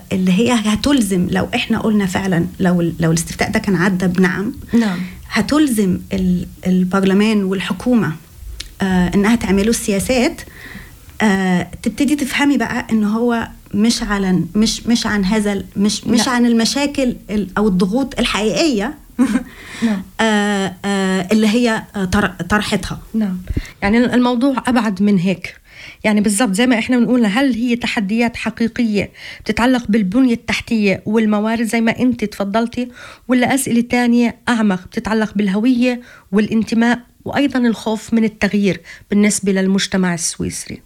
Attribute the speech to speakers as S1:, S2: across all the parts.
S1: اللي هي هتلزم لو احنا قلنا فعلا لو لو الاستفتاء ده كان عدى بنعم
S2: نعم
S1: هتلزم ال- البرلمان والحكومه آه انها تعملوا السياسات آه تبتدي تفهمي بقى ان هو مش على مش مش عن هذا ال- مش مش
S2: لا.
S1: عن المشاكل ال- او الضغوط الحقيقيه
S2: نعم.
S1: آه آه اللي هي آه، طر- طرحتها
S2: نعم يعني الموضوع أبعد من هيك يعني بالضبط زي ما احنا بنقول هل هي تحديات حقيقية بتتعلق بالبنية التحتية والموارد زي ما انت تفضلتي ولا أسئلة تانية أعمق بتتعلق بالهوية والانتماء وأيضا الخوف من التغيير بالنسبة للمجتمع السويسري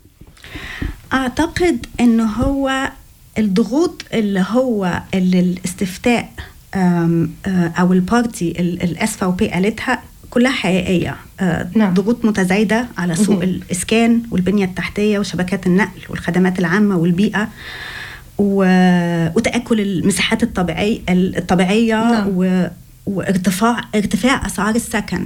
S1: اعتقد ان هو الضغوط اللي هو اللي الاستفتاء آم، آه، او البارتي الاس بي قالتها كلها حقيقيه آه،
S2: نعم.
S1: ضغوط متزايده على سوق
S2: مهم.
S1: الاسكان والبنيه التحتيه وشبكات النقل والخدمات العامه والبيئه و- وتاكل المساحات الطبيعيه الطبيعيه
S2: نعم.
S1: و... وارتفاع ارتفاع اسعار السكن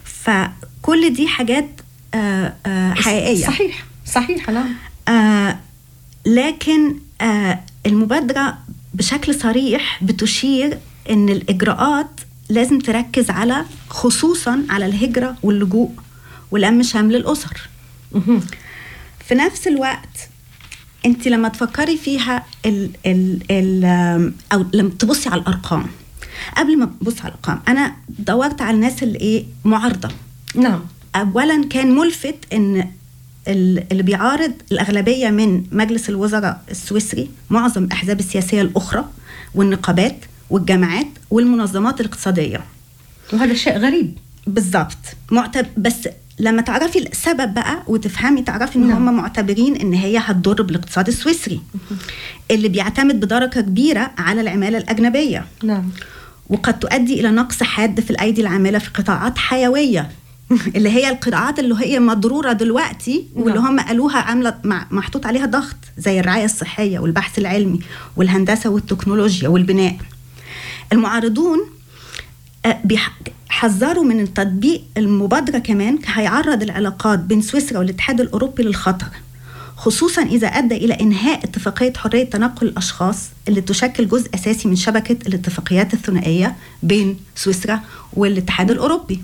S1: فكل دي حاجات آه، آه، حقيقيه
S2: صحيح صحيح نعم
S1: آه لكن آه المبادرة بشكل صريح بتشير ان الاجراءات لازم تركز على خصوصا على الهجرة واللجوء ولم شمل الاسر
S2: مهم.
S1: في نفس الوقت انت لما تفكري فيها ال ال ال آم، او لما تبصي على الارقام قبل ما تبصي على الارقام انا دورت على الناس اللي ايه معارضه
S2: نعم
S1: اولا كان ملفت ان ال- اللي بيعارض الاغلبيه من مجلس الوزراء السويسري معظم الاحزاب السياسيه الاخرى والنقابات والجامعات والمنظمات الاقتصاديه
S2: وهذا شيء غريب
S1: بالظبط معتب بس لما تعرفي السبب بقى وتفهمي تعرفي ان
S2: نعم.
S1: هم معتبرين ان هي هتضر بالاقتصاد السويسري اللي بيعتمد بدرجه كبيره على العماله الاجنبيه
S2: نعم
S1: وقد تؤدي الى نقص حاد في الايدي العامله في قطاعات حيويه اللي هي القطاعات اللي هي مضروره دلوقتي واللي
S2: نعم.
S1: هم قالوها عامله مع- محطوط عليها ضغط زي الرعايه الصحيه والبحث العلمي والهندسه والتكنولوجيا والبناء المعارضون آه، بيح- حذروا من التطبيق المبادرة كمان هيعرض العلاقات بين سويسرا والاتحاد الأوروبي للخطر خصوصا إذا أدى إلى إنهاء اتفاقية حرية تنقل الأشخاص اللي تشكل جزء أساسي من شبكة الاتفاقيات الثنائية بين سويسرا والاتحاد الأوروبي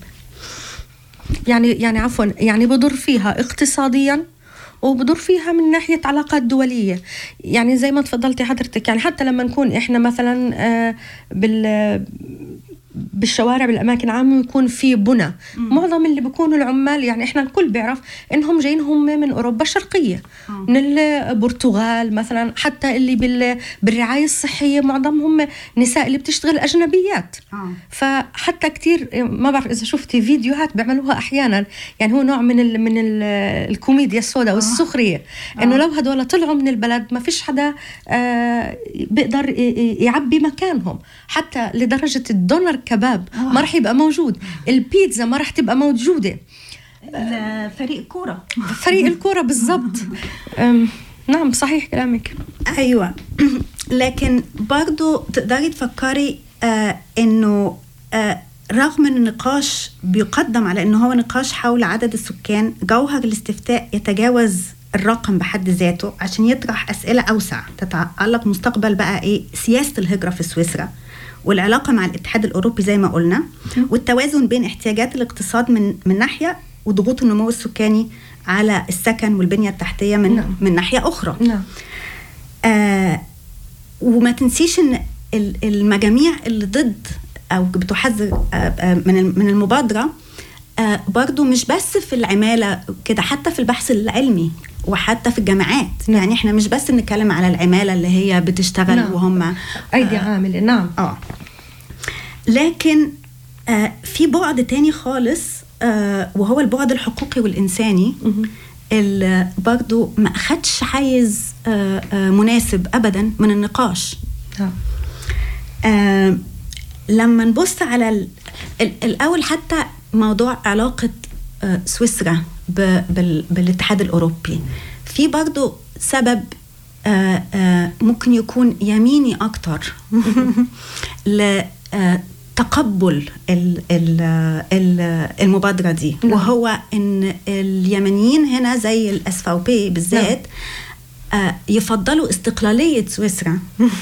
S2: يعني يعني عفوا يعني بضر فيها اقتصاديا وبضر فيها من ناحية علاقات دولية يعني زي ما تفضلتي حضرتك يعني حتى لما نكون إحنا مثلا آه، بال بالشوارع بالاماكن العامه يكون في بنى معظم اللي بيكونوا العمال يعني احنا الكل بيعرف انهم جايين هم من اوروبا الشرقيه
S1: آه.
S2: من البرتغال مثلا حتى اللي بال بالرعايه الصحيه معظمهم نساء اللي بتشتغل اجنبيات فحتى كتير ما بعرف اذا شفتي فيديوهات بيعملوها احيانا يعني هو نوع من ال من ال الكوميديا السوداء والسخريه انه
S1: آه.
S2: لو هدول طلعوا من البلد ما فيش حدا آه بيقدر ي- ي- يعبي مكانهم حتى لدرجه الدونر كباب ما رح يبقى موجود البيتزا ما رح تبقى موجوده
S1: فريق كورة
S2: فريق الكوره بالضبط أم، نعم صحيح كلامك
S1: ايوه لكن برضو تقدري تفكري آه انه آه رغم ان النقاش بيقدم على انه هو نقاش حول عدد السكان جوهر الاستفتاء يتجاوز الرقم بحد ذاته عشان يطرح اسئله اوسع تتعلق مستقبل بقى ايه سياسه الهجره في سويسرا والعلاقه مع الاتحاد الاوروبي زي ما قلنا والتوازن بين احتياجات الاقتصاد من من ناحيه وضغوط النمو السكاني على السكن والبنيه التحتيه من
S2: نعم.
S1: من ناحيه اخرى
S2: نعم
S1: آه وما تنسيش ان ال- المجاميع اللي ضد او بتحذر آه آه من الم- من المبادره آه برضو مش بس في العماله كده حتى في البحث العلمي وحتى في الجامعات
S2: نعم.
S1: يعني احنا مش بس نتكلم على العماله اللي هي بتشتغل
S2: نعم.
S1: وهم
S2: ايدي عامله نعم
S1: اه لكن آه في بعد تاني خالص آه وهو البعد الحقوقي والإنساني
S2: مهم.
S1: اللي برضو ما أخدش حيز آه آه مناسب أبدا من النقاش
S2: نعم
S1: آه لما نبص على ال ال الأول حتى موضوع علاقة آه سويسرا ب- بال بالاتحاد الأوروبي في برضو سبب آه آه ممكن يكون يميني أكتر لتقبل ال ال ال المبادرة دي
S2: نعم.
S1: وهو إن اليمنيين هنا زي الاس بالذات آه، يفضلوا استقلالية سويسرا